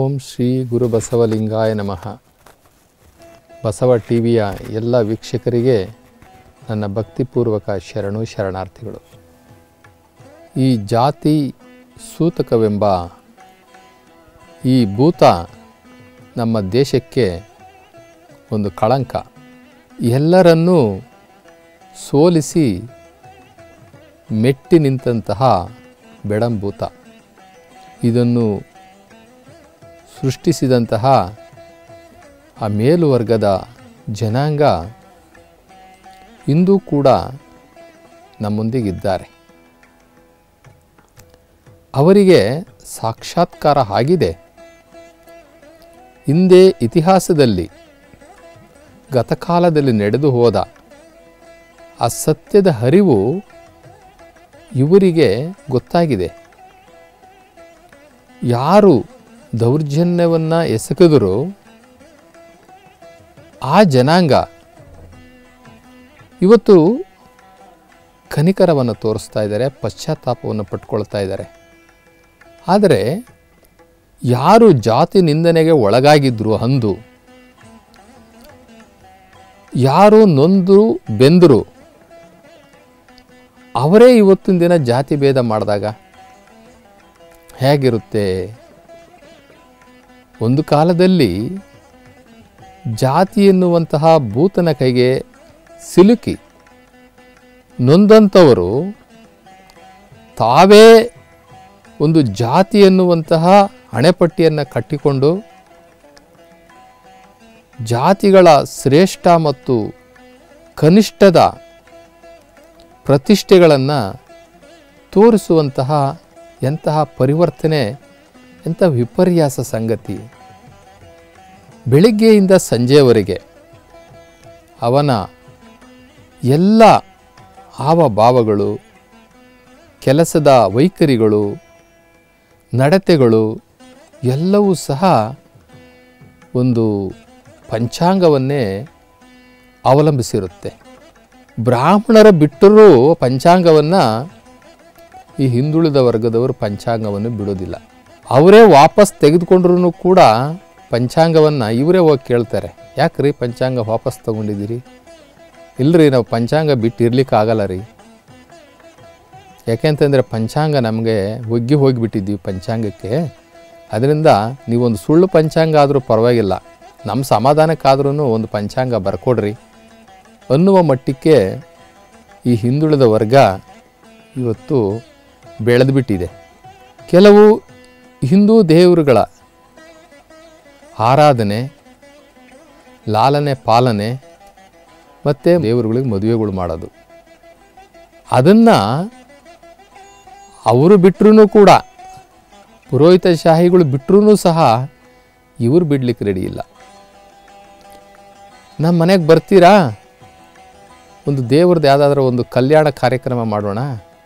ಓಂ ಶ್ರೀ ಗುರು ಬಸವಲಿಂಗಾಯ ನಮಃ ಬಸವ ಟಿ ವಿಯ ಎಲ್ಲ ವೀಕ್ಷಕರಿಗೆ ನನ್ನ ಭಕ್ತಿಪೂರ್ವಕ ಶರಣು ಶರಣಾರ್ಥಿಗಳು ಈ ಜಾತಿ ಸೂತಕವೆಂಬ ಈ ಭೂತ ನಮ್ಮ ದೇಶಕ್ಕೆ ಒಂದು ಕಳಂಕ ಎಲ್ಲರನ್ನೂ ಸೋಲಿಸಿ ಮೆಟ್ಟಿ ನಿಂತಹ ಬೆಡಂಭೂತ ಇದನ್ನು ಸೃಷ್ಟಿಸಿದಂತಹ ಆ ಮೇಲುವರ್ಗದ ಜನಾಂಗ ಇಂದೂ ಕೂಡ ನಮ್ಮೊಂದಿಗಿದ್ದಾರೆ ಅವರಿಗೆ ಸಾಕ್ಷಾತ್ಕಾರ ಆಗಿದೆ ಹಿಂದೆ ಇತಿಹಾಸದಲ್ಲಿ ಗತಕಾಲದಲ್ಲಿ ನಡೆದು ಹೋದ ಆ ಸತ್ಯದ ಹರಿವು ಇವರಿಗೆ ಗೊತ್ತಾಗಿದೆ ಯಾರು ದೌರ್ಜನ್ಯವನ್ನು ಎಸಗಿದರೂ ಆ ಜನಾಂಗ ಇವತ್ತು ಕನಿಕರವನ್ನು ತೋರಿಸ್ತಾ ಇದ್ದಾರೆ ಪಶ್ಚಾತ್ತಾಪವನ್ನು ಪಟ್ಕೊಳ್ತಾ ಇದ್ದಾರೆ ಆದರೆ ಯಾರು ಜಾತಿ ನಿಂದನೆಗೆ ಒಳಗಾಗಿದ್ರು ಅಂದು ಯಾರು ನೊಂದು ಬೆಂದರು ಅವರೇ ಇವತ್ತಿನ ದಿನ ಜಾತಿ ಭೇದ ಮಾಡಿದಾಗ ಹೇಗಿರುತ್ತೆ ಒಂದು ಕಾಲದಲ್ಲಿ ಜಾತಿ ಎನ್ನುವಂತಹ ಭೂತನ ಕೈಗೆ ಸಿಲುಕಿ ನೊಂದಂಥವರು ತಾವೇ ಒಂದು ಜಾತಿ ಎನ್ನುವಂತಹ ಹಣೆಪಟ್ಟಿಯನ್ನು ಕಟ್ಟಿಕೊಂಡು ಜಾತಿಗಳ ಶ್ರೇಷ್ಠ ಮತ್ತು ಕನಿಷ್ಠದ ಪ್ರತಿಷ್ಠೆಗಳನ್ನು ತೋರಿಸುವಂತಹ ಎಂತಹ ಪರಿವರ್ತನೆ ಎಂಥ ವಿಪರ್ಯಾಸ ಸಂಗತಿ ಬೆಳಿಗ್ಗೆಯಿಂದ ಸಂಜೆಯವರೆಗೆ ಅವನ ಎಲ್ಲ ಹಾವಭಾವಗಳು ಕೆಲಸದ ವೈಖರಿಗಳು ನಡತೆಗಳು ಎಲ್ಲವೂ ಸಹ ಒಂದು ಪಂಚಾಂಗವನ್ನೇ ಅವಲಂಬಿಸಿರುತ್ತೆ ಬ್ರಾಹ್ಮಣರ ಬಿಟ್ಟರೂ ಪಂಚಾಂಗವನ್ನು ಈ ಹಿಂದುಳಿದ ವರ್ಗದವರು ಪಂಚಾಂಗವನ್ನು ಬಿಡೋದಿಲ್ಲ ಅವರೇ ವಾಪಸ್ ತೆಗೆದುಕೊಂಡ್ರೂ ಕೂಡ ಪಂಚಾಂಗವನ್ನು ಇವರೇ ಹೋಗಿ ಕೇಳ್ತಾರೆ ಯಾಕ್ರಿ ಪಂಚಾಂಗ ವಾಪಸ್ ತೊಗೊಂಡಿದ್ದೀರಿ ಇಲ್ಲರಿ ನಾವು ಪಂಚಾಂಗ ಬಿಟ್ಟು ಇರ್ಲಿಕ್ಕೆ ಆಗಲ್ಲ ರೀ ಯಾಕೆಂತಂದರೆ ಪಂಚಾಂಗ ನಮಗೆ ಒಗ್ಗಿ ಹೋಗಿಬಿಟ್ಟಿದ್ದೀವಿ ಪಂಚಾಂಗಕ್ಕೆ ಅದರಿಂದ ನೀವೊಂದು ಸುಳ್ಳು ಪಂಚಾಂಗ ಆದರೂ ಪರವಾಗಿಲ್ಲ ನಮ್ಮ ಸಮಾಧಾನಕ್ಕಾದ್ರೂ ಒಂದು ಪಂಚಾಂಗ ಬರ್ಕೊಡ್ರಿ ಅನ್ನುವ ಮಟ್ಟಕ್ಕೆ ಈ ಹಿಂದುಳಿದ ವರ್ಗ ಇವತ್ತು ಬೆಳೆದುಬಿಟ್ಟಿದೆ ಕೆಲವು ಹಿಂದೂ ದೇವರುಗಳ ಆರಾಧನೆ ಲಾಲನೆ ಪಾಲನೆ ಮತ್ತು ದೇವರುಗಳಿಗೆ ಮದುವೆಗಳು ಮಾಡೋದು ಅದನ್ನು ಅವರು ಬಿಟ್ಟರೂ ಕೂಡ ಪುರೋಹಿತ ಶಾಹಿಗಳು ಬಿಟ್ಟರೂ ಸಹ ಇವರು ಬಿಡ್ಲಿಕ್ಕೆ ರೆಡಿ ಇಲ್ಲ ನಮ್ಮ ಮನೆಗೆ ಬರ್ತೀರಾ ಒಂದು ದೇವ್ರದ್ದು ಯಾವುದಾದ್ರೂ ಒಂದು ಕಲ್ಯಾಣ ಕಾರ್ಯಕ್ರಮ ಮಾಡೋಣ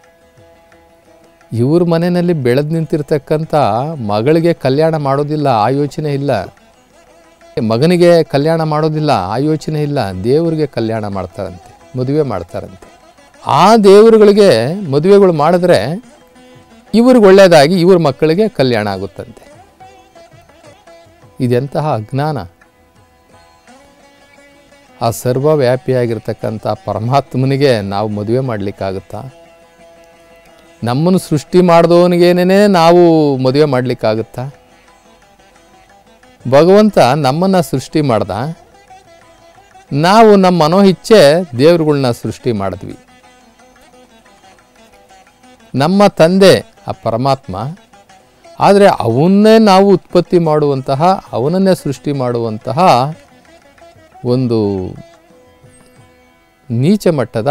ಇವ್ರ ಮನೆಯಲ್ಲಿ ಬೆಳೆದು ನಿಂತಿರ್ತಕ್ಕಂಥ ಮಗಳಿಗೆ ಕಲ್ಯಾಣ ಮಾಡೋದಿಲ್ಲ ಆ ಯೋಚನೆ ಇಲ್ಲ ಮಗನಿಗೆ ಕಲ್ಯಾಣ ಮಾಡೋದಿಲ್ಲ ಆ ಯೋಚನೆ ಇಲ್ಲ ದೇವರಿಗೆ ಕಲ್ಯಾಣ ಮಾಡ್ತಾರಂತೆ ಮದುವೆ ಮಾಡ್ತಾರಂತೆ ಆ ದೇವರುಗಳಿಗೆ ಮದುವೆಗಳು ಮಾಡಿದ್ರೆ ಇವ್ರಿಗೆ ಒಳ್ಳೆಯದಾಗಿ ಇವ್ರ ಮಕ್ಕಳಿಗೆ ಕಲ್ಯಾಣ ಆಗುತ್ತಂತೆ ಇದೆಂತಹ ಅಜ್ಞಾನ ಆ ಸರ್ವವ್ಯಾಪಿಯಾಗಿರ್ತಕ್ಕಂಥ ಪರಮಾತ್ಮನಿಗೆ ನಾವು ಮದುವೆ ಮಾಡಲಿಕ್ಕಾಗುತ್ತಾ ನಮ್ಮನ್ನು ಸೃಷ್ಟಿ ಮಾಡಿದವನಿಗೇನೇ ನಾವು ಮದುವೆ ಮಾಡಲಿಕ್ಕಾಗುತ್ತಾ ಭಗವಂತ ನಮ್ಮನ್ನು ಸೃಷ್ಟಿ ಮಾಡ್ದ ನಾವು ನಮ್ಮ ಮನೋಹಿಚ್ಛೆ ದೇವ್ರುಗಳ್ನ ಸೃಷ್ಟಿ ಮಾಡಿದ್ವಿ ನಮ್ಮ ತಂದೆ ಆ ಪರಮಾತ್ಮ ಆದರೆ ಅವನ್ನೇ ನಾವು ಉತ್ಪತ್ತಿ ಮಾಡುವಂತಹ ಅವನನ್ನೇ ಸೃಷ್ಟಿ ಮಾಡುವಂತಹ ಒಂದು ನೀಚ ಮಟ್ಟದ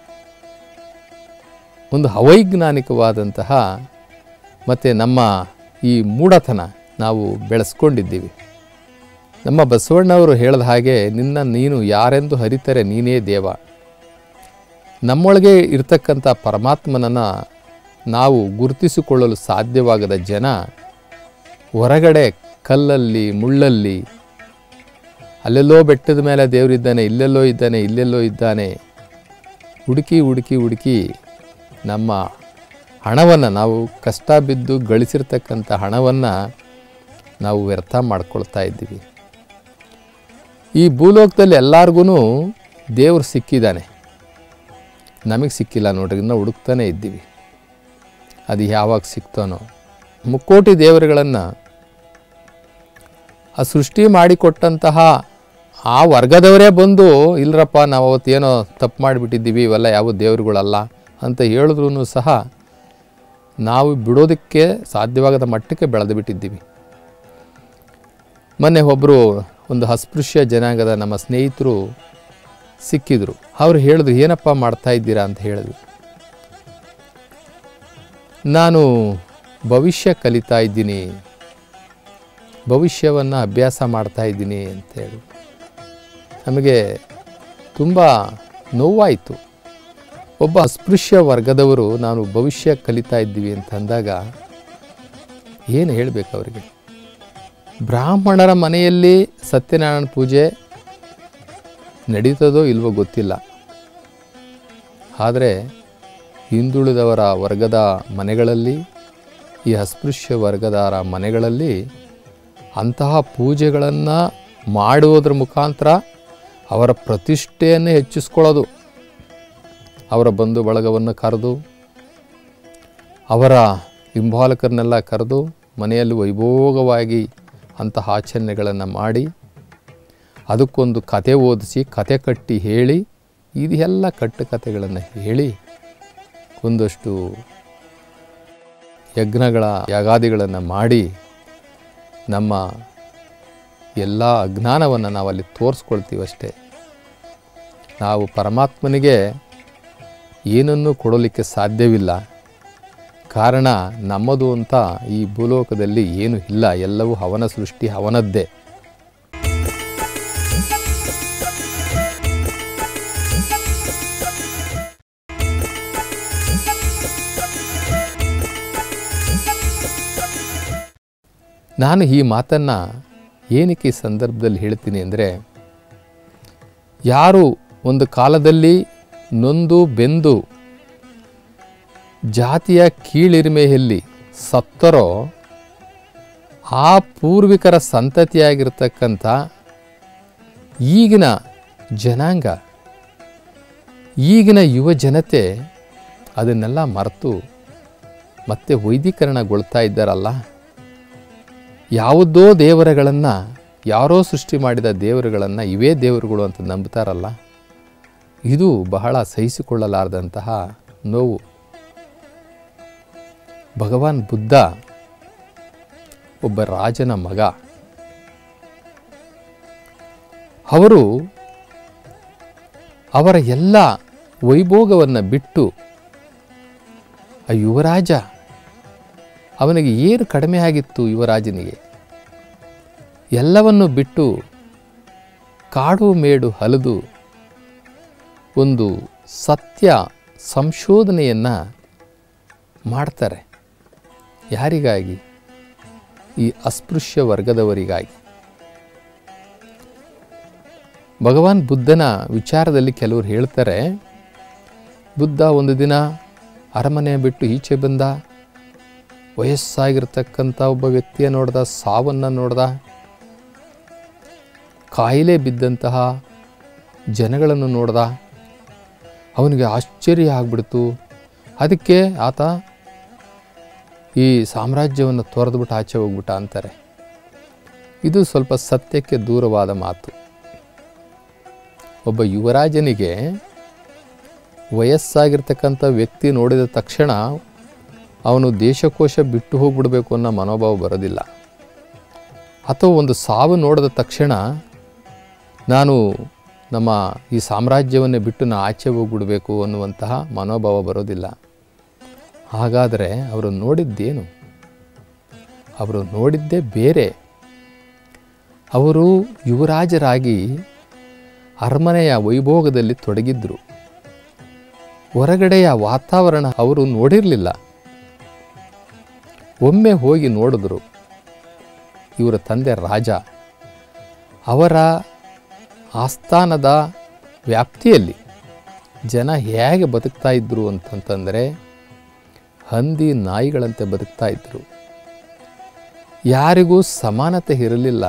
ಒಂದು ಅವೈಜ್ಞಾನಿಕವಾದಂತಹ ಮತ್ತು ನಮ್ಮ ಈ ಮೂಢತನ ನಾವು ಬೆಳೆಸ್ಕೊಂಡಿದ್ದೀವಿ ನಮ್ಮ ಬಸವಣ್ಣವರು ಹೇಳಿದ ಹಾಗೆ ನಿನ್ನ ನೀನು ಯಾರೆಂದು ಹರಿತರೆ ನೀನೇ ದೇವ ನಮ್ಮೊಳಗೆ ಇರ್ತಕ್ಕಂಥ ಪರಮಾತ್ಮನನ್ನು ನಾವು ಗುರುತಿಸಿಕೊಳ್ಳಲು ಸಾಧ್ಯವಾಗದ ಜನ ಹೊರಗಡೆ ಕಲ್ಲಲ್ಲಿ ಮುಳ್ಳಲ್ಲಿ ಅಲ್ಲೆಲ್ಲೋ ಬೆಟ್ಟದ ಮೇಲೆ ದೇವರಿದ್ದಾನೆ ಇಲ್ಲೆಲ್ಲೋ ಇದ್ದಾನೆ ಇಲ್ಲೆಲ್ಲೋ ಇದ್ದಾನೆ ಹುಡುಕಿ ಹುಡುಕಿ ಹುಡುಕಿ ನಮ್ಮ ಹಣವನ್ನು ನಾವು ಕಷ್ಟ ಬಿದ್ದು ಗಳಿಸಿರ್ತಕ್ಕಂಥ ಹಣವನ್ನು ನಾವು ವ್ಯರ್ಥ ಮಾಡ್ಕೊಳ್ತಾ ಇದ್ದೀವಿ ಈ ಭೂಲೋಕದಲ್ಲಿ ಎಲ್ಲರಿಗೂ ದೇವರು ಸಿಕ್ಕಿದ್ದಾನೆ ನಮಗೆ ಸಿಕ್ಕಿಲ್ಲ ನೋಡ್ರಿ ಇನ್ನೂ ಹುಡುಕ್ತಾನೆ ಇದ್ದೀವಿ ಅದು ಯಾವಾಗ ಸಿಕ್ತಾನೋ ಮುಕ್ಕೋಟಿ ದೇವರುಗಳನ್ನು ಆ ಸೃಷ್ಟಿ ಮಾಡಿಕೊಟ್ಟಂತಹ ಆ ವರ್ಗದವರೇ ಬಂದು ಇಲ್ಲರಪ್ಪ ನಾವು ಅವತ್ತೇನೋ ತಪ್ಪು ಮಾಡಿಬಿಟ್ಟಿದ್ದೀವಿ ಇವೆಲ್ಲ ಯಾವ ದೇವರುಗಳಲ್ಲ ಅಂತ ಹೇಳಿದ್ರೂ ಸಹ ನಾವು ಬಿಡೋದಕ್ಕೆ ಸಾಧ್ಯವಾಗದ ಮಟ್ಟಕ್ಕೆ ಬೆಳೆದು ಬಿಟ್ಟಿದ್ದೀವಿ ಮೊನ್ನೆ ಒಬ್ಬರು ಒಂದು ಅಸ್ಪೃಶ್ಯ ಜನಾಂಗದ ನಮ್ಮ ಸ್ನೇಹಿತರು ಸಿಕ್ಕಿದ್ರು ಅವ್ರು ಹೇಳಿದ್ರು ಏನಪ್ಪ ಮಾಡ್ತಾ ಇದ್ದೀರಾ ಅಂತ ಹೇಳಿದ್ರು ನಾನು ಭವಿಷ್ಯ ಕಲಿತಾ ಇದ್ದೀನಿ ಭವಿಷ್ಯವನ್ನು ಅಭ್ಯಾಸ ಮಾಡ್ತಾ ಇದ್ದೀನಿ ಅಂತೇಳಿ ನಮಗೆ ತುಂಬ ನೋವಾಯಿತು ಒಬ್ಬ ಅಸ್ಪೃಶ್ಯ ವರ್ಗದವರು ನಾನು ಭವಿಷ್ಯ ಕಲಿತಾ ಇದ್ದೀವಿ ಅಂತ ಅಂದಾಗ ಏನು ಹೇಳಬೇಕು ಅವರಿಗೆ ಬ್ರಾಹ್ಮಣರ ಮನೆಯಲ್ಲಿ ಸತ್ಯನಾರಾಯಣ ಪೂಜೆ ನಡೀತದೋ ಇಲ್ವೋ ಗೊತ್ತಿಲ್ಲ ಆದರೆ ಹಿಂದುಳಿದವರ ವರ್ಗದ ಮನೆಗಳಲ್ಲಿ ಈ ಅಸ್ಪೃಶ್ಯ ವರ್ಗದವರ ಮನೆಗಳಲ್ಲಿ ಅಂತಹ ಪೂಜೆಗಳನ್ನು ಮಾಡುವುದರ ಮುಖಾಂತರ ಅವರ ಪ್ರತಿಷ್ಠೆಯನ್ನು ಹೆಚ್ಚಿಸ್ಕೊಳ್ಳೋದು ಅವರ ಬಂಧು ಬಳಗವನ್ನು ಕರೆದು ಅವರ ಹಿಂಬಾಲಕರನ್ನೆಲ್ಲ ಕರೆದು ಮನೆಯಲ್ಲಿ ವೈಭೋಗವಾಗಿ ಅಂತಹ ಆಚರಣೆಗಳನ್ನು ಮಾಡಿ ಅದಕ್ಕೊಂದು ಕತೆ ಓದಿಸಿ ಕತೆ ಕಟ್ಟಿ ಹೇಳಿ ಇದೆಲ್ಲ ಕಟ್ಟುಕತೆಗಳನ್ನು ಹೇಳಿ ಒಂದಷ್ಟು ಯಜ್ಞಗಳ ಯಾಗಾದಿಗಳನ್ನು ಮಾಡಿ ನಮ್ಮ ಎಲ್ಲ ಅಜ್ಞಾನವನ್ನು ನಾವಲ್ಲಿ ತೋರಿಸ್ಕೊಳ್ತೀವಿ ಅಷ್ಟೇ ನಾವು ಪರಮಾತ್ಮನಿಗೆ ಏನನ್ನೂ ಕೊಡಲಿಕ್ಕೆ ಸಾಧ್ಯವಿಲ್ಲ ಕಾರಣ ನಮ್ಮದು ಅಂತ ಈ ಭೂಲೋಕದಲ್ಲಿ ಏನೂ ಇಲ್ಲ ಎಲ್ಲವೂ ಅವನ ಸೃಷ್ಟಿ ಅವನದ್ದೇ ನಾನು ಈ ಮಾತನ್ನು ಏನಕ್ಕೆ ಈ ಸಂದರ್ಭದಲ್ಲಿ ಹೇಳ್ತೀನಿ ಅಂದರೆ ಯಾರು ಒಂದು ಕಾಲದಲ್ಲಿ ನೊಂದು ಬೆಂದು ಜಾತಿಯ ಕೀಳಿರಿಮೆಯಲ್ಲಿ ಸತ್ತರೋ ಆ ಪೂರ್ವಿಕರ ಸಂತತಿಯಾಗಿರ್ತಕ್ಕಂಥ ಈಗಿನ ಜನಾಂಗ ಈಗಿನ ಯುವ ಜನತೆ ಅದನ್ನೆಲ್ಲ ಮರೆತು ಮತ್ತೆ ವೈದೀಕರಣಗೊಳ್ತಾ ಇದ್ದಾರಲ್ಲ ಯಾವುದೋ ದೇವರುಗಳನ್ನು ಯಾರೋ ಸೃಷ್ಟಿ ಮಾಡಿದ ದೇವರುಗಳನ್ನು ಇವೇ ದೇವರುಗಳು ಅಂತ ನಂಬ್ತಾರಲ್ಲ ಇದು ಬಹಳ ಸಹಿಸಿಕೊಳ್ಳಲಾರದಂತಹ ನೋವು ಭಗವಾನ್ ಬುದ್ಧ ಒಬ್ಬ ರಾಜನ ಮಗ ಅವರು ಅವರ ಎಲ್ಲ ವೈಭೋಗವನ್ನು ಬಿಟ್ಟು ಆ ಯುವರಾಜ ಅವನಿಗೆ ಏನು ಕಡಿಮೆ ಆಗಿತ್ತು ಯುವರಾಜನಿಗೆ ಎಲ್ಲವನ್ನು ಬಿಟ್ಟು ಕಾಡು ಮೇಡು ಹಲಿದು ಒಂದು ಸತ್ಯ ಸಂಶೋಧನೆಯನ್ನು ಮಾಡ್ತಾರೆ ಯಾರಿಗಾಗಿ ಈ ಅಸ್ಪೃಶ್ಯ ವರ್ಗದವರಿಗಾಗಿ ಭಗವಾನ್ ಬುದ್ಧನ ವಿಚಾರದಲ್ಲಿ ಕೆಲವರು ಹೇಳ್ತಾರೆ ಬುದ್ಧ ಒಂದು ದಿನ ಅರಮನೆ ಬಿಟ್ಟು ಈಚೆ ಬಂದ ವಯಸ್ಸಾಗಿರ್ತಕ್ಕಂಥ ಒಬ್ಬ ವ್ಯಕ್ತಿಯ ನೋಡ್ದ ಸಾವನ್ನು ನೋಡ್ದ ಕಾಯಿಲೆ ಬಿದ್ದಂತಹ ಜನಗಳನ್ನು ನೋಡ್ದ ಅವನಿಗೆ ಆಶ್ಚರ್ಯ ಆಗ್ಬಿಡ್ತು ಅದಕ್ಕೆ ಆತ ಈ ಸಾಮ್ರಾಜ್ಯವನ್ನು ತೊರೆದ್ಬಿಟ್ಟು ಆಚೆ ಹೋಗ್ಬಿಟ್ಟ ಅಂತಾರೆ ಇದು ಸ್ವಲ್ಪ ಸತ್ಯಕ್ಕೆ ದೂರವಾದ ಮಾತು ಒಬ್ಬ ಯುವರಾಜನಿಗೆ ವಯಸ್ಸಾಗಿರ್ತಕ್ಕಂಥ ವ್ಯಕ್ತಿ ನೋಡಿದ ತಕ್ಷಣ ಅವನು ದೇಶಕೋಶ ಬಿಟ್ಟು ಹೋಗ್ಬಿಡಬೇಕು ಅನ್ನೋ ಮನೋಭಾವ ಬರೋದಿಲ್ಲ ಅಥವಾ ಒಂದು ಸಾವು ನೋಡಿದ ತಕ್ಷಣ ನಾನು ನಮ್ಮ ಈ ಸಾಮ್ರಾಜ್ಯವನ್ನೇ ಬಿಟ್ಟು ನಾ ಆಚೆ ಹೋಗ್ಬಿಡಬೇಕು ಅನ್ನುವಂತಹ ಮನೋಭಾವ ಬರೋದಿಲ್ಲ ಹಾಗಾದರೆ ಅವರು ನೋಡಿದ್ದೇನು ಅವರು ನೋಡಿದ್ದೇ ಬೇರೆ ಅವರು ಯುವರಾಜರಾಗಿ ಅರಮನೆಯ ವೈಭೋಗದಲ್ಲಿ ತೊಡಗಿದ್ರು ಹೊರಗಡೆಯ ವಾತಾವರಣ ಅವರು ನೋಡಿರಲಿಲ್ಲ ಒಮ್ಮೆ ಹೋಗಿ ನೋಡಿದ್ರು ಇವರ ತಂದೆ ರಾಜ ಅವರ ಆಸ್ಥಾನದ ವ್ಯಾಪ್ತಿಯಲ್ಲಿ ಜನ ಹೇಗೆ ಬದುಕ್ತಾ ಇದ್ರು ಅಂತಂತಂದರೆ ಹಂದಿ ನಾಯಿಗಳಂತೆ ಬದುಕ್ತಾ ಇದ್ದರು ಯಾರಿಗೂ ಸಮಾನತೆ ಇರಲಿಲ್ಲ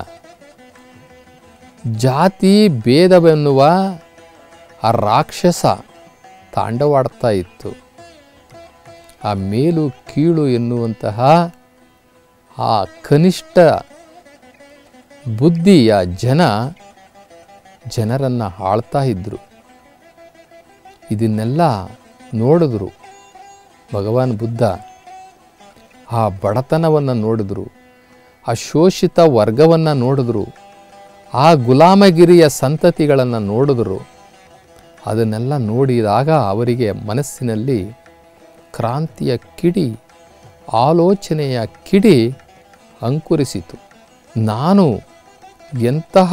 ಜಾತಿ ಭೇದವೆನ್ನುವ ಆ ರಾಕ್ಷಸ ತಾಂಡವಾಡ್ತಾ ಇತ್ತು ಆ ಮೇಲು ಕೀಳು ಎನ್ನುವಂತಹ ಆ ಕನಿಷ್ಠ ಬುದ್ಧಿಯ ಜನ ಜನರನ್ನು ಆಳ್ತಾ ಇದ್ದರು ಇದನ್ನೆಲ್ಲ ನೋಡಿದ್ರು ಭಗವಾನ್ ಬುದ್ಧ ಆ ಬಡತನವನ್ನು ನೋಡಿದ್ರು ಆ ಶೋಷಿತ ವರ್ಗವನ್ನು ನೋಡಿದ್ರು ಆ ಗುಲಾಮಗಿರಿಯ ಸಂತತಿಗಳನ್ನು ನೋಡಿದ್ರು ಅದನ್ನೆಲ್ಲ ನೋಡಿದಾಗ ಅವರಿಗೆ ಮನಸ್ಸಿನಲ್ಲಿ ಕ್ರಾಂತಿಯ ಕಿಡಿ ಆಲೋಚನೆಯ ಕಿಡಿ ಅಂಕುರಿಸಿತು ನಾನು ಎಂತಹ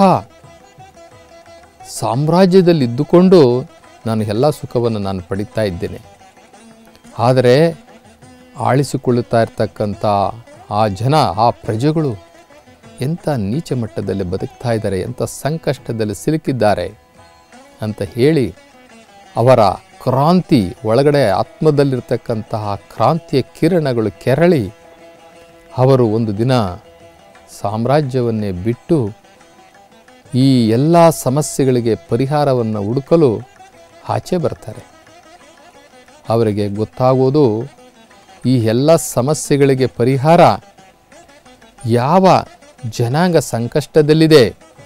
ಸಾಮ್ರಾಜ್ಯದಲ್ಲಿದ್ದುಕೊಂಡು ನಾನು ಎಲ್ಲ ಸುಖವನ್ನು ನಾನು ಪಡಿತಾ ಇದ್ದೇನೆ ಆದರೆ ಆಳಿಸಿಕೊಳ್ಳುತ್ತಾ ಇರ್ತಕ್ಕಂಥ ಆ ಜನ ಆ ಪ್ರಜೆಗಳು ಎಂಥ ನೀಚ ಮಟ್ಟದಲ್ಲಿ ಬದುಕ್ತಾ ಇದ್ದಾರೆ ಎಂಥ ಸಂಕಷ್ಟದಲ್ಲಿ ಸಿಲುಕಿದ್ದಾರೆ ಅಂತ ಹೇಳಿ ಅವರ ಕ್ರಾಂತಿ ಒಳಗಡೆ ಆತ್ಮದಲ್ಲಿರ್ತಕ್ಕಂತಹ ಕ್ರಾಂತಿಯ ಕಿರಣಗಳು ಕೆರಳಿ ಅವರು ಒಂದು ದಿನ ಸಾಮ್ರಾಜ್ಯವನ್ನೇ ಬಿಟ್ಟು ಈ ಎಲ್ಲ ಸಮಸ್ಯೆಗಳಿಗೆ ಪರಿಹಾರವನ್ನು ಹುಡುಕಲು ಆಚೆ ಬರ್ತಾರೆ ಅವರಿಗೆ ಗೊತ್ತಾಗೋದು ಈ ಎಲ್ಲ ಸಮಸ್ಯೆಗಳಿಗೆ ಪರಿಹಾರ ಯಾವ ಜನಾಂಗ ಸಂಕಷ್ಟದಲ್ಲಿದೆ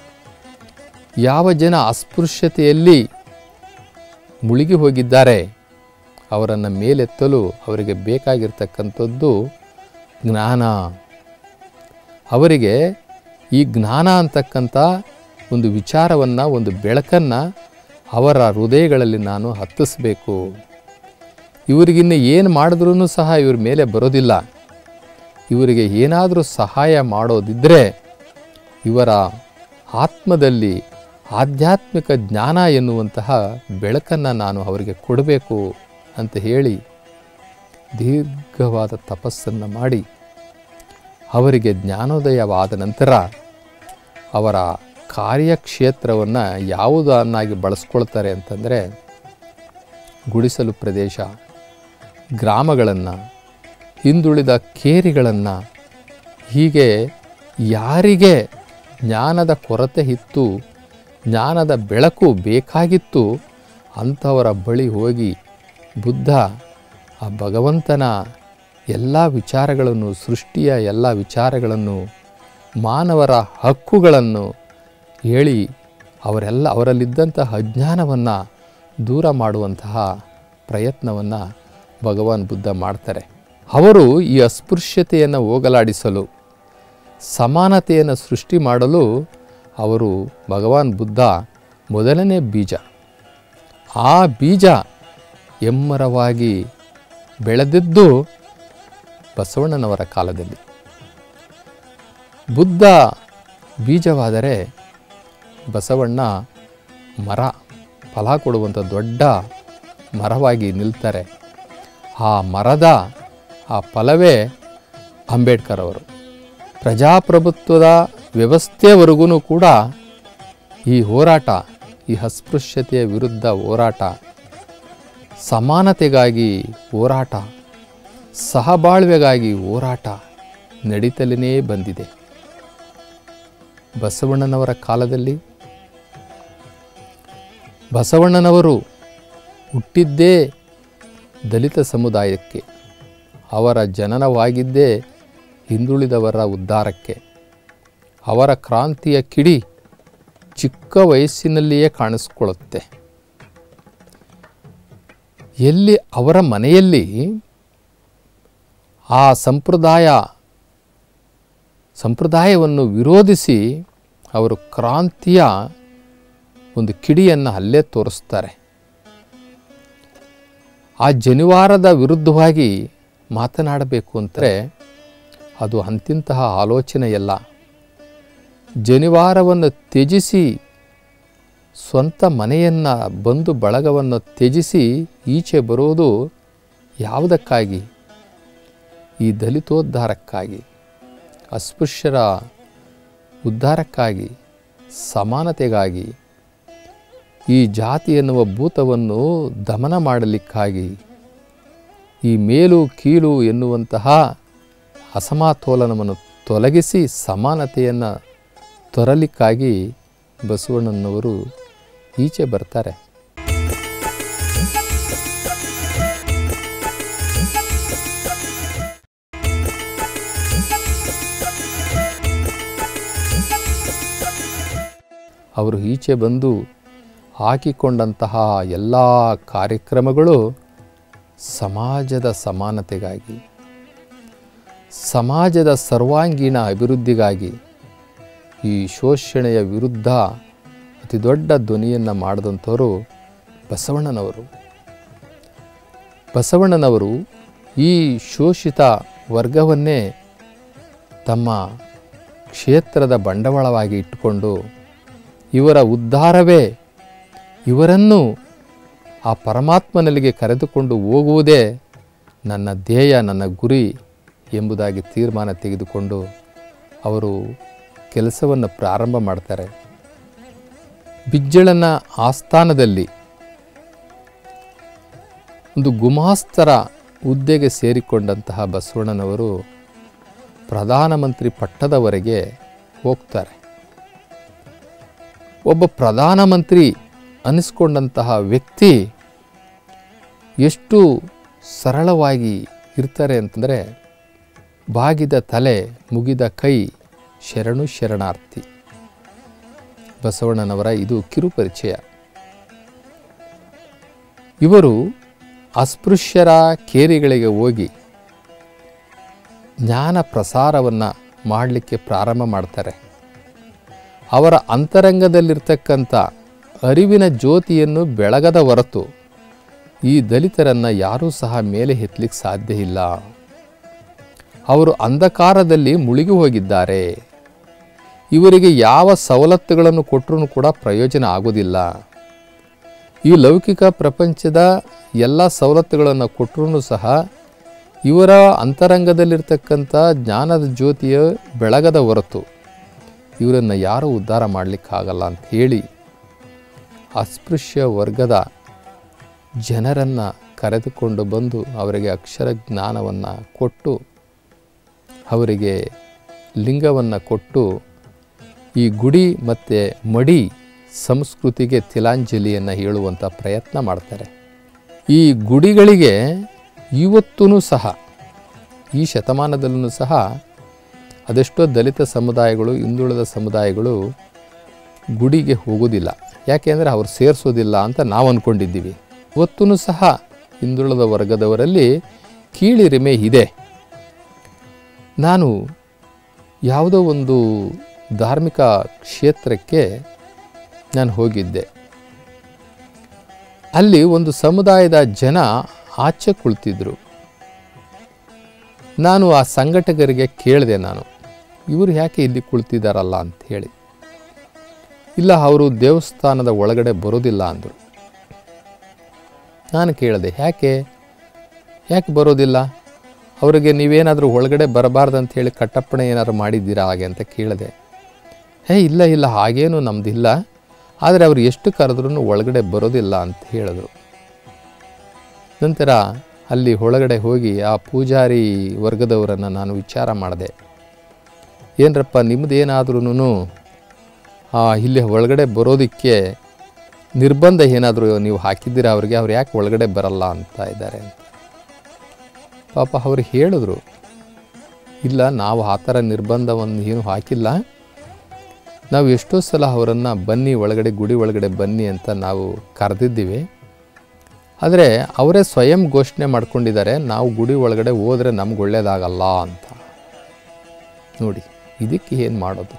ಯಾವ ಜನ ಅಸ್ಪೃಶ್ಯತೆಯಲ್ಲಿ ಮುಳುಗಿ ಹೋಗಿದ್ದಾರೆ ಅವರನ್ನು ಮೇಲೆತ್ತಲು ಅವರಿಗೆ ಬೇಕಾಗಿರ್ತಕ್ಕಂಥದ್ದು ಜ್ಞಾನ ಅವರಿಗೆ ಈ ಜ್ಞಾನ ಅಂತಕ್ಕಂಥ ಒಂದು ವಿಚಾರವನ್ನು ಒಂದು ಬೆಳಕನ್ನು ಅವರ ಹೃದಯಗಳಲ್ಲಿ ನಾನು ಹತ್ತಿಸ್ಬೇಕು ಇವರಿಗಿನ್ನು ಏನು ಮಾಡಿದ್ರೂ ಸಹ ಇವ್ರ ಮೇಲೆ ಬರೋದಿಲ್ಲ ಇವರಿಗೆ ಏನಾದರೂ ಸಹಾಯ ಮಾಡೋದಿದ್ದರೆ ಇವರ ಆತ್ಮದಲ್ಲಿ ಆಧ್ಯಾತ್ಮಿಕ ಜ್ಞಾನ ಎನ್ನುವಂತಹ ಬೆಳಕನ್ನು ನಾನು ಅವರಿಗೆ ಕೊಡಬೇಕು ಅಂತ ಹೇಳಿ ದೀರ್ಘವಾದ ತಪಸ್ಸನ್ನು ಮಾಡಿ ಅವರಿಗೆ ಜ್ಞಾನೋದಯವಾದ ನಂತರ ಅವರ ಕಾರ್ಯಕ್ಷೇತ್ರವನ್ನು ಯಾವುದನ್ನಾಗಿ ಬಳಸ್ಕೊಳ್ತಾರೆ ಅಂತಂದರೆ ಗುಡಿಸಲು ಪ್ರದೇಶ ಗ್ರಾಮಗಳನ್ನು ಹಿಂದುಳಿದ ಕೇರಿಗಳನ್ನು ಹೀಗೆ ಯಾರಿಗೆ ಜ್ಞಾನದ ಕೊರತೆ ಇತ್ತು ಜ್ಞಾನದ ಬೆಳಕು ಬೇಕಾಗಿತ್ತು ಅಂಥವರ ಬಳಿ ಹೋಗಿ ಬುದ್ಧ ಆ ಭಗವಂತನ ಎಲ್ಲ ವಿಚಾರಗಳನ್ನು ಸೃಷ್ಟಿಯ ಎಲ್ಲ ವಿಚಾರಗಳನ್ನು ಮಾನವರ ಹಕ್ಕುಗಳನ್ನು ಹೇಳಿ ಅವರೆಲ್ಲ ಅವರಲ್ಲಿದ್ದಂತಹ ಅಜ್ಞಾನವನ್ನು ದೂರ ಮಾಡುವಂತಹ ಪ್ರಯತ್ನವನ್ನು ಭಗವಾನ್ ಬುದ್ಧ ಮಾಡ್ತಾರೆ ಅವರು ಈ ಅಸ್ಪೃಶ್ಯತೆಯನ್ನು ಹೋಗಲಾಡಿಸಲು ಸಮಾನತೆಯನ್ನು ಸೃಷ್ಟಿ ಮಾಡಲು ಅವರು ಭಗವಾನ್ ಬುದ್ಧ ಮೊದಲನೇ ಬೀಜ ಆ ಬೀಜ ಎಮ್ಮರವಾಗಿ ಬೆಳೆದಿದ್ದು ಬಸವಣ್ಣನವರ ಕಾಲದಲ್ಲಿ ಬುದ್ಧ ಬೀಜವಾದರೆ ಬಸವಣ್ಣ ಮರ ಫಲ ಕೊಡುವಂಥ ದೊಡ್ಡ ಮರವಾಗಿ ನಿಲ್ತಾರೆ ಆ ಮರದ ಆ ಫಲವೇ ಅಂಬೇಡ್ಕರ್ ಅವರು ಪ್ರಜಾಪ್ರಭುತ್ವದ ವ್ಯವಸ್ಥೆವರೆಗೂ ಕೂಡ ಈ ಹೋರಾಟ ಈ ಅಸ್ಪೃಶ್ಯತೆಯ ವಿರುದ್ಧ ಹೋರಾಟ ಸಮಾನತೆಗಾಗಿ ಹೋರಾಟ ಸಹಬಾಳ್ವೆಗಾಗಿ ಹೋರಾಟ ನಡೀತಲೇ ಬಂದಿದೆ ಬಸವಣ್ಣನವರ ಕಾಲದಲ್ಲಿ ಬಸವಣ್ಣನವರು ಹುಟ್ಟಿದ್ದೇ ದಲಿತ ಸಮುದಾಯಕ್ಕೆ ಅವರ ಜನನವಾಗಿದ್ದೇ ಹಿಂದುಳಿದವರ ಉದ್ಧಾರಕ್ಕೆ ಅವರ ಕ್ರಾಂತಿಯ ಕಿಡಿ ಚಿಕ್ಕ ವಯಸ್ಸಿನಲ್ಲಿಯೇ ಕಾಣಿಸ್ಕೊಳ್ಳುತ್ತೆ ಎಲ್ಲಿ ಅವರ ಮನೆಯಲ್ಲಿ ಆ ಸಂಪ್ರದಾಯ ಸಂಪ್ರದಾಯವನ್ನು ವಿರೋಧಿಸಿ ಅವರು ಕ್ರಾಂತಿಯ ಒಂದು ಕಿಡಿಯನ್ನು ಅಲ್ಲೇ ತೋರಿಸ್ತಾರೆ ಆ ಜನಿವಾರದ ವಿರುದ್ಧವಾಗಿ ಮಾತನಾಡಬೇಕು ಅಂದರೆ ಅದು ಅಂತಿಂತಹ ಆಲೋಚನೆಯಲ್ಲ ಜನಿವಾರವನ್ನು ತ್ಯಜಿಸಿ ಸ್ವಂತ ಮನೆಯನ್ನು ಬಂಧು ಬಳಗವನ್ನು ತ್ಯಜಿಸಿ ಈಚೆ ಬರೋದು ಯಾವುದಕ್ಕಾಗಿ ಈ ದಲಿತೋದ್ಧಾರಕ್ಕಾಗಿ ಅಸ್ಪೃಶ್ಯರ ಉದ್ಧಾರಕ್ಕಾಗಿ ಸಮಾನತೆಗಾಗಿ ಈ ಜಾತಿ ಎನ್ನುವ ಭೂತವನ್ನು ದಮನ ಮಾಡಲಿಕ್ಕಾಗಿ ಈ ಮೇಲು ಕೀಳು ಎನ್ನುವಂತಹ ಅಸಮತೋಲನವನ್ನು ತೊಲಗಿಸಿ ಸಮಾನತೆಯನ್ನು ತೊರಲಿಕ್ಕಾಗಿ ಬಸವಣ್ಣನವರು ಈಚೆ ಬರ್ತಾರೆ ಅವರು ಈಚೆ ಬಂದು ಹಾಕಿಕೊಂಡಂತಹ ಎಲ್ಲ ಕಾರ್ಯಕ್ರಮಗಳು ಸಮಾಜದ ಸಮಾನತೆಗಾಗಿ ಸಮಾಜದ ಸರ್ವಾಂಗೀಣ ಅಭಿವೃದ್ಧಿಗಾಗಿ ಈ ಶೋಷಣೆಯ ವಿರುದ್ಧ ಅತಿ ದೊಡ್ಡ ಧ್ವನಿಯನ್ನು ಮಾಡಿದಂಥವರು ಬಸವಣ್ಣನವರು ಬಸವಣ್ಣನವರು ಈ ಶೋಷಿತ ವರ್ಗವನ್ನೇ ತಮ್ಮ ಕ್ಷೇತ್ರದ ಬಂಡವಾಳವಾಗಿ ಇಟ್ಟುಕೊಂಡು ಇವರ ಉದ್ಧಾರವೇ ಇವರನ್ನು ಆ ಪರಮಾತ್ಮನಲ್ಲಿಗೆ ಕರೆದುಕೊಂಡು ಹೋಗುವುದೇ ನನ್ನ ಧ್ಯೇಯ ನನ್ನ ಗುರಿ ಎಂಬುದಾಗಿ ತೀರ್ಮಾನ ತೆಗೆದುಕೊಂಡು ಅವರು ಕೆಲಸವನ್ನು ಪ್ರಾರಂಭ ಮಾಡ್ತಾರೆ ಬಿಜ್ಜಳನ ಆಸ್ಥಾನದಲ್ಲಿ ಒಂದು ಗುಮಾಸ್ತರ ಹುದ್ದೆಗೆ ಸೇರಿಕೊಂಡಂತಹ ಬಸವಣ್ಣನವರು ಪ್ರಧಾನಮಂತ್ರಿ ಪಟ್ಟದವರೆಗೆ ಹೋಗ್ತಾರೆ ಒಬ್ಬ ಪ್ರಧಾನಮಂತ್ರಿ ಅನಿಸ್ಕೊಂಡಂತಹ ವ್ಯಕ್ತಿ ಎಷ್ಟು ಸರಳವಾಗಿ ಇರ್ತಾರೆ ಅಂತಂದರೆ ಬಾಗಿದ ತಲೆ ಮುಗಿದ ಕೈ ಶರಣು ಶರಣಾರ್ಥಿ ಬಸವಣ್ಣನವರ ಇದು ಕಿರುಪರಿಚಯ ಇವರು ಅಸ್ಪೃಶ್ಯರ ಕೇರಿಗಳಿಗೆ ಹೋಗಿ ಜ್ಞಾನ ಪ್ರಸಾರವನ್ನು ಮಾಡಲಿಕ್ಕೆ ಪ್ರಾರಂಭ ಮಾಡ್ತಾರೆ ಅವರ ಅಂತರಂಗದಲ್ಲಿರ್ತಕ್ಕಂಥ ಅರಿವಿನ ಜ್ಯೋತಿಯನ್ನು ಬೆಳಗದ ಹೊರತು ಈ ದಲಿತರನ್ನು ಯಾರೂ ಸಹ ಮೇಲೆ ಎತ್ತಲಿಕ್ಕೆ ಸಾಧ್ಯ ಇಲ್ಲ ಅವರು ಅಂಧಕಾರದಲ್ಲಿ ಮುಳುಗಿ ಹೋಗಿದ್ದಾರೆ ಇವರಿಗೆ ಯಾವ ಸವಲತ್ತುಗಳನ್ನು ಕೊಟ್ಟರೂ ಕೂಡ ಪ್ರಯೋಜನ ಆಗೋದಿಲ್ಲ ಈ ಲೌಕಿಕ ಪ್ರಪಂಚದ ಎಲ್ಲ ಸವಲತ್ತುಗಳನ್ನು ಕೊಟ್ಟರೂ ಸಹ ಇವರ ಅಂತರಂಗದಲ್ಲಿರ್ತಕ್ಕಂಥ ಜ್ಞಾನದ ಜ್ಯೋತಿಯ ಬೆಳಗದ ಹೊರತು ಇವರನ್ನು ಯಾರೂ ಉದ್ಧಾರ ಮಾಡಲಿಕ್ಕಾಗಲ್ಲ ಅಂತ ಹೇಳಿ ಅಸ್ಪೃಶ್ಯ ವರ್ಗದ ಜನರನ್ನು ಕರೆದುಕೊಂಡು ಬಂದು ಅವರಿಗೆ ಅಕ್ಷರ ಜ್ಞಾನವನ್ನು ಕೊಟ್ಟು ಅವರಿಗೆ ಲಿಂಗವನ್ನು ಕೊಟ್ಟು ಈ ಗುಡಿ ಮತ್ತು ಮಡಿ ಸಂಸ್ಕೃತಿಗೆ ತಿಲಾಂಜಲಿಯನ್ನು ಹೇಳುವಂಥ ಪ್ರಯತ್ನ ಮಾಡ್ತಾರೆ ಈ ಗುಡಿಗಳಿಗೆ ಇವತ್ತೂ ಸಹ ಈ ಶತಮಾನದಲ್ಲೂ ಸಹ ಅದೆಷ್ಟೋ ದಲಿತ ಸಮುದಾಯಗಳು ಹಿಂದುಳಿದ ಸಮುದಾಯಗಳು ಗುಡಿಗೆ ಹೋಗೋದಿಲ್ಲ ಯಾಕೆಂದರೆ ಅವ್ರು ಸೇರಿಸೋದಿಲ್ಲ ಅಂತ ನಾವು ಅಂದ್ಕೊಂಡಿದ್ದೀವಿ ಇವತ್ತೂ ಸಹ ಹಿಂದುಳಿದ ವರ್ಗದವರಲ್ಲಿ ಕೀಳಿರಿಮೆ ಇದೆ ನಾನು ಯಾವುದೋ ಒಂದು ಧಾರ್ಮಿಕ ಕ್ಷೇತ್ರಕ್ಕೆ ನಾನು ಹೋಗಿದ್ದೆ ಅಲ್ಲಿ ಒಂದು ಸಮುದಾಯದ ಜನ ಆಚೆ ಕುಳಿತಿದ್ರು ನಾನು ಆ ಸಂಘಟಕರಿಗೆ ಕೇಳಿದೆ ನಾನು ಇವರು ಯಾಕೆ ಇಲ್ಲಿ ಕುಳಿತಿದ್ದಾರಲ್ಲ ಅಂತ ಹೇಳಿ ಇಲ್ಲ ಅವರು ದೇವಸ್ಥಾನದ ಒಳಗಡೆ ಬರೋದಿಲ್ಲ ಅಂದರು ನಾನು ಕೇಳಿದೆ ಯಾಕೆ ಯಾಕೆ ಬರೋದಿಲ್ಲ ಅವರಿಗೆ ನೀವೇನಾದರೂ ಒಳಗಡೆ ಬರಬಾರ್ದು ಹೇಳಿ ಕಟ್ಟಪ್ಪಣೆ ಏನಾದ್ರು ಮಾಡಿದ್ದೀರಾ ಹಾಗೆ ಅಂತ ಕೇಳಿದೆ ಹೇ ಇಲ್ಲ ಇಲ್ಲ ಹಾಗೇನು ನಮ್ಮದಿಲ್ಲ ಆದರೆ ಅವರು ಎಷ್ಟು ಕರೆದ್ರೂ ಒಳಗಡೆ ಬರೋದಿಲ್ಲ ಅಂತ ಹೇಳಿದ್ರು ನಂತರ ಅಲ್ಲಿ ಒಳಗಡೆ ಹೋಗಿ ಆ ಪೂಜಾರಿ ವರ್ಗದವರನ್ನು ನಾನು ವಿಚಾರ ಮಾಡಿದೆ ಏನರಪ್ಪ ನಿಮ್ಮದೇನಾದ್ರೂ ಇಲ್ಲಿ ಒಳಗಡೆ ಬರೋದಕ್ಕೆ ನಿರ್ಬಂಧ ಏನಾದರೂ ನೀವು ಹಾಕಿದ್ದೀರಾ ಅವ್ರಿಗೆ ಅವ್ರು ಯಾಕೆ ಒಳಗಡೆ ಬರಲ್ಲ ಅಂತ ಇದ್ದಾರೆ ಅಂತ ಪಾಪ ಅವ್ರು ಹೇಳಿದ್ರು ಇಲ್ಲ ನಾವು ಆ ಥರ ನಿರ್ಬಂಧವನ್ನು ಏನು ಹಾಕಿಲ್ಲ ನಾವು ಎಷ್ಟೋ ಸಲ ಅವರನ್ನು ಬನ್ನಿ ಒಳಗಡೆ ಗುಡಿ ಒಳಗಡೆ ಬನ್ನಿ ಅಂತ ನಾವು ಕರೆದಿದ್ದೀವಿ ಆದರೆ ಅವರೇ ಸ್ವಯಂ ಘೋಷಣೆ ಮಾಡ್ಕೊಂಡಿದ್ದಾರೆ ನಾವು ಗುಡಿ ಒಳಗಡೆ ಹೋದರೆ ನಮ್ಗೆ ಒಳ್ಳೇದಾಗಲ್ಲ ಅಂತ ನೋಡಿ ಇದಕ್ಕೆ ಏನು ಮಾಡೋದು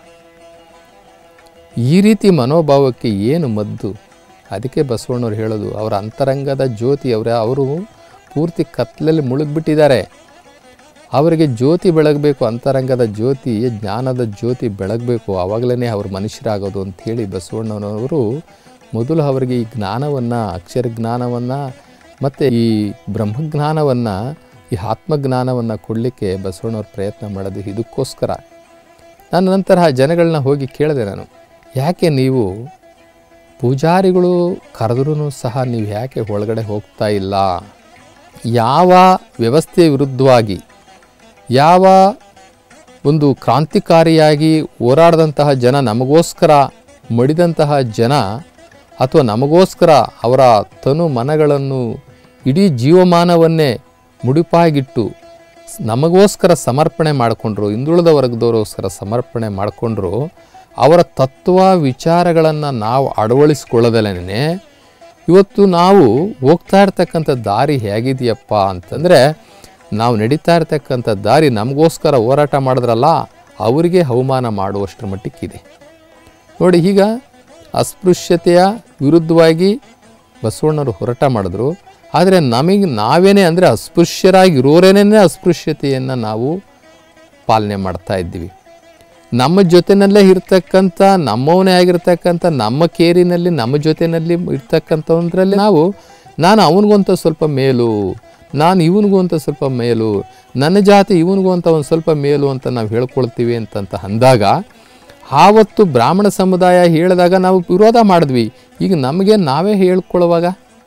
ಈ ರೀತಿ ಮನೋಭಾವಕ್ಕೆ ಏನು ಮದ್ದು ಅದಕ್ಕೆ ಬಸವಣ್ಣವ್ರು ಹೇಳೋದು ಅವರ ಅಂತರಂಗದ ಜ್ಯೋತಿ ಅವರ ಅವರು ಪೂರ್ತಿ ಕತ್ತಲಲ್ಲಿ ಮುಳುಗ್ಬಿಟ್ಟಿದ್ದಾರೆ ಅವರಿಗೆ ಜ್ಯೋತಿ ಬೆಳಗಬೇಕು ಅಂತರಂಗದ ಜ್ಯೋತಿ ಜ್ಞಾನದ ಜ್ಯೋತಿ ಬೆಳಗಬೇಕು ಆವಾಗಲೇ ಅವರು ಮನುಷ್ಯರಾಗೋದು ಅಂಥೇಳಿ ಬಸವಣ್ಣನವರು ಮೊದಲು ಅವರಿಗೆ ಈ ಜ್ಞಾನವನ್ನು ಅಕ್ಷರ ಜ್ಞಾನವನ್ನು ಮತ್ತು ಈ ಬ್ರಹ್ಮಜ್ಞಾನವನ್ನು ಈ ಆತ್ಮಜ್ಞಾನವನ್ನು ಕೊಡಲಿಕ್ಕೆ ಬಸವಣ್ಣವ್ರು ಪ್ರಯತ್ನ ಮಾಡೋದು ಇದಕ್ಕೋಸ್ಕರ ನಾನು ನಂತರ ಜನಗಳನ್ನ ಹೋಗಿ ಕೇಳಿದೆ ನಾನು ಯಾಕೆ ನೀವು ಪೂಜಾರಿಗಳು ಕರೆದ್ರೂ ಸಹ ನೀವು ಯಾಕೆ ಒಳಗಡೆ ಹೋಗ್ತಾ ಇಲ್ಲ ಯಾವ ವ್ಯವಸ್ಥೆ ವಿರುದ್ಧವಾಗಿ ಯಾವ ಒಂದು ಕ್ರಾಂತಿಕಾರಿಯಾಗಿ ಹೋರಾಡಿದಂತಹ ಜನ ನಮಗೋಸ್ಕರ ಮಡಿದಂತಹ ಜನ ಅಥವಾ ನಮಗೋಸ್ಕರ ಅವರ ತನು ಮನಗಳನ್ನು ಇಡೀ ಜೀವಮಾನವನ್ನೇ ಮುಡಿಪಾಗಿಟ್ಟು ನಮಗೋಸ್ಕರ ಸಮರ್ಪಣೆ ಮಾಡಿಕೊಂಡ್ರು ಹಿಂದುಳಿದ ವರ್ಗದವರಿಗೋಸ್ಕರ ಸಮರ್ಪಣೆ ಮಾಡಿಕೊಂಡ್ರು ಅವರ ತತ್ವ ವಿಚಾರಗಳನ್ನು ನಾವು ಅಳವಡಿಸ್ಕೊಳ್ಳದಲೇ ಇವತ್ತು ನಾವು ಹೋಗ್ತಾ ಇರ್ತಕ್ಕಂಥ ದಾರಿ ಹೇಗಿದೆಯಪ್ಪ ಅಂತಂದರೆ ನಾವು ನಡೀತಾ ಇರ್ತಕ್ಕಂಥ ದಾರಿ ನಮಗೋಸ್ಕರ ಹೋರಾಟ ಮಾಡಿದ್ರಲ್ಲ ಅವರಿಗೆ ಅವಮಾನ ಮಾಡುವಷ್ಟರ ಮಟ್ಟಕ್ಕಿದೆ ನೋಡಿ ಈಗ ಅಸ್ಪೃಶ್ಯತೆಯ ವಿರುದ್ಧವಾಗಿ ಬಸವಣ್ಣವರು ಹೋರಾಟ ಮಾಡಿದ್ರು ಆದರೆ ನಮಗೆ ನಾವೇನೇ ಅಂದರೆ ಅಸ್ಪೃಶ್ಯರಾಗಿರೋರೇನೇ ಅಸ್ಪೃಶ್ಯತೆಯನ್ನು ನಾವು ಪಾಲನೆ ಮಾಡ್ತಾ ಇದ್ದೀವಿ ನಮ್ಮ ಜೊತೆನಲ್ಲೇ ಇರ್ತಕ್ಕಂಥ ನಮ್ಮವನೇ ಆಗಿರ್ತಕ್ಕಂಥ ನಮ್ಮ ಕೇರಿನಲ್ಲಿ ನಮ್ಮ ಜೊತೆನಲ್ಲಿ ಇರ್ತಕ್ಕಂಥವಂದ್ರಲ್ಲಿ ನಾವು ನಾನು ಅವನಿಗೊಂತ ಸ್ವಲ್ಪ ಮೇಲು ನಾನು ಇವನಿಗೂ ಅಂತ ಸ್ವಲ್ಪ ಮೇಲು ನನ್ನ ಜಾತಿ ಇವನಿಗೂ ಅಂತ ಒಂದು ಸ್ವಲ್ಪ ಮೇಲು ಅಂತ ನಾವು ಹೇಳ್ಕೊಳ್ತೀವಿ ಅಂತಂತ ಅಂದಾಗ ಆವತ್ತು ಬ್ರಾಹ್ಮಣ ಸಮುದಾಯ ಹೇಳಿದಾಗ ನಾವು ವಿರೋಧ ಮಾಡಿದ್ವಿ ಈಗ ನಮಗೆ ನಾವೇ ಹೇಳ್ಕೊಳ್ಳುವಾಗ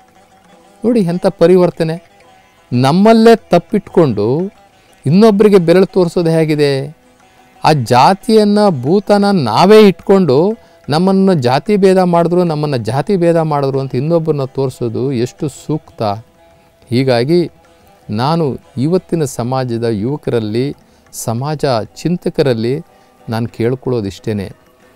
ನೋಡಿ ಎಂಥ ಪರಿವರ್ತನೆ ನಮ್ಮಲ್ಲೇ ತಪ್ಪಿಟ್ಕೊಂಡು ಇನ್ನೊಬ್ಬರಿಗೆ ಬೆರಳು ತೋರಿಸೋದು ಹೇಗಿದೆ ಆ ಜಾತಿಯನ್ನು ಭೂತನ ನಾವೇ ಇಟ್ಕೊಂಡು ನಮ್ಮನ್ನು ಜಾತಿ ಭೇದ ಮಾಡಿದ್ರು ನಮ್ಮನ್ನು ಜಾತಿ ಭೇದ ಮಾಡಿದ್ರು ಅಂತ ಇನ್ನೊಬ್ಬರನ್ನ ತೋರಿಸೋದು ಎಷ್ಟು ಸೂಕ್ತ ಹೀಗಾಗಿ ನಾನು ಇವತ್ತಿನ ಸಮಾಜದ ಯುವಕರಲ್ಲಿ ಸಮಾಜ ಚಿಂತಕರಲ್ಲಿ ನಾನು ಕೇಳ್ಕೊಳ್ಳೋದಿಷ್ಟೇ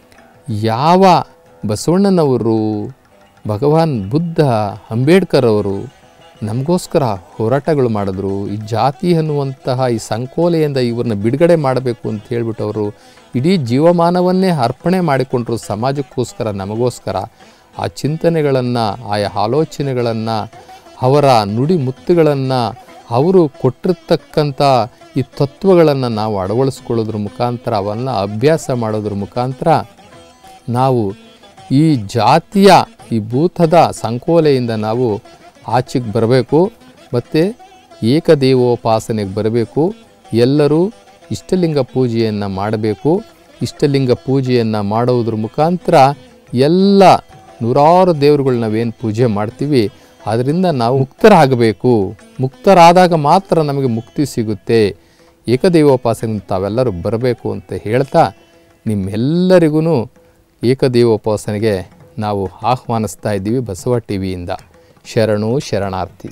ಯಾವ ಬಸವಣ್ಣನವರು ಭಗವಾನ್ ಬುದ್ಧ ಅಂಬೇಡ್ಕರ್ ಅವರು ನಮಗೋಸ್ಕರ ಹೋರಾಟಗಳು ಮಾಡಿದ್ರು ಈ ಜಾತಿ ಅನ್ನುವಂತಹ ಈ ಸಂಕೋಲೆಯಿಂದ ಇವ್ರನ್ನ ಬಿಡುಗಡೆ ಮಾಡಬೇಕು ಅಂತ ಹೇಳ್ಬಿಟ್ಟು ಅವರು ಇಡೀ ಜೀವಮಾನವನ್ನೇ ಅರ್ಪಣೆ ಮಾಡಿಕೊಂಡ್ರು ಸಮಾಜಕ್ಕೋಸ್ಕರ ನಮಗೋಸ್ಕರ ಆ ಚಿಂತನೆಗಳನ್ನು ಆಯಾ ಆಲೋಚನೆಗಳನ್ನು ಅವರ ನುಡಿ ಮುತ್ತುಗಳನ್ನು ಅವರು ಕೊಟ್ಟಿರ್ತಕ್ಕಂಥ ಈ ತತ್ವಗಳನ್ನು ನಾವು ಅಳವಡಿಸ್ಕೊಳ್ಳೋದ್ರ ಮುಖಾಂತರ ಅವನ್ನು ಅಭ್ಯಾಸ ಮಾಡೋದ್ರ ಮುಖಾಂತರ ನಾವು ಈ ಜಾತಿಯ ಈ ಭೂತದ ಸಂಕೋಲೆಯಿಂದ ನಾವು ಆಚೆಗೆ ಬರಬೇಕು ಮತ್ತು ಏಕದೇವೋಪಾಸನೆಗೆ ಬರಬೇಕು ಎಲ್ಲರೂ ಇಷ್ಟಲಿಂಗ ಪೂಜೆಯನ್ನು ಮಾಡಬೇಕು ಇಷ್ಟಲಿಂಗ ಪೂಜೆಯನ್ನು ಮಾಡೋದ್ರ ಮುಖಾಂತರ ಎಲ್ಲ ನೂರಾರು ದೇವರುಗಳು ನಾವೇನು ಪೂಜೆ ಮಾಡ್ತೀವಿ ಅದರಿಂದ ನಾವು ಮುಕ್ತರಾಗಬೇಕು ಮುಕ್ತರಾದಾಗ ಮಾತ್ರ ನಮಗೆ ಮುಕ್ತಿ ಸಿಗುತ್ತೆ ಏಕದೇವೋಪಾಸನೆ ತಾವೆಲ್ಲರೂ ಬರಬೇಕು ಅಂತ ಹೇಳ್ತಾ ನಿಮ್ಮೆಲ್ಲರಿಗೂ ಏಕದೇವೋಪಾಸನೆಗೆ ನಾವು ಆಹ್ವಾನಿಸ್ತಾ ಇದ್ದೀವಿ ಬಸವ ಟಿ ವಿಯಿಂದ ಶರಣು ಶರಣಾರ್ಥಿ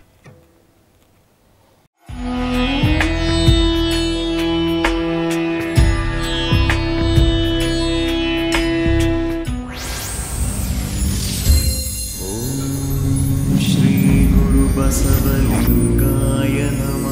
श्रीगुरुबसवलिङ्गाय नमः